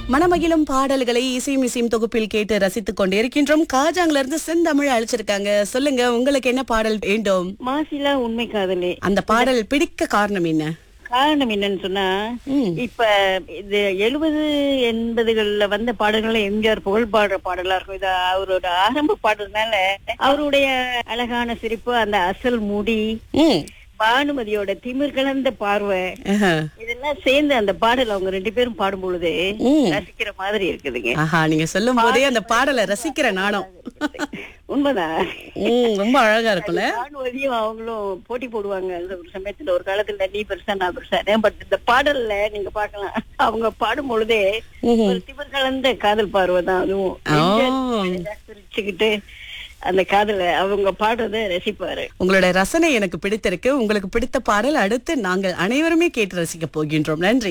மனமகிழும் பாடல்களை இசையும் இசையும் தொகுப்பில் கேட்டு ரசித்துக் கொண்டிருக்கின்றோம் காஜாங்ல இருந்து செந்தமிழ் அழைச்சிருக்காங்க சொல்லுங்க உங்களுக்கு என்ன பாடல் வேண்டும் மாசிலா உண்மை காதலே அந்த பாடல் பிடிக்க காரணம் என்ன காரணம் என்னன்னு சொன்னா ம். இப்ப இது எழுபது எண்பதுகள்ல வந்த பாடல்கள் எம்ஜிஆர் புகழ் பாடுற பாடலா இருக்கும் இது அவரோட ஆரம்ப பாடுறதுனால அவருடைய அழகான சிரிப்பு அந்த அசல் முடி ம். பானுமதியோட திமிர் கலந்த பார்வை ஆஹா. இதெல்லாம் சேர்ந்து அந்த பாடல் அவங்க ரெண்டு பேரும் பாடும் பொழுது ம். ரசிக்கிற மாதிரி இருக்குதுங்க ஆஹா நீங்க சொல்லும் போதே அந்த பாடலை ரசிக்கிற நானும் உண்மைதான் ம், ரொம்ப அழகா இருக்கும்ல பானுமதியும் அவங்களும் போட்டி போடுவாங்க அந்த ஒரு சமயத்துல ஒரு காலத்துல நீ பெருசா நான் பெருசா பட் இந்த பாடல்ல நீங்க பாக்கலாம் அவங்க பாடும் பொழுதே ஒரு திமிர் கலந்த காதல் பார்வை தான் அதுவும் ஓ. சிரிச்சுக்கிட்டு அந்த காதல அவங்க பாடுறத ரசிப்பாரு உங்களோட ரசனை எனக்கு பிடித்திருக்கு உங்களுக்கு பிடித்த பாடல் அடுத்து நாங்கள் அனைவருமே கேட்டு ரசிக்க போகின்றோம் நன்றி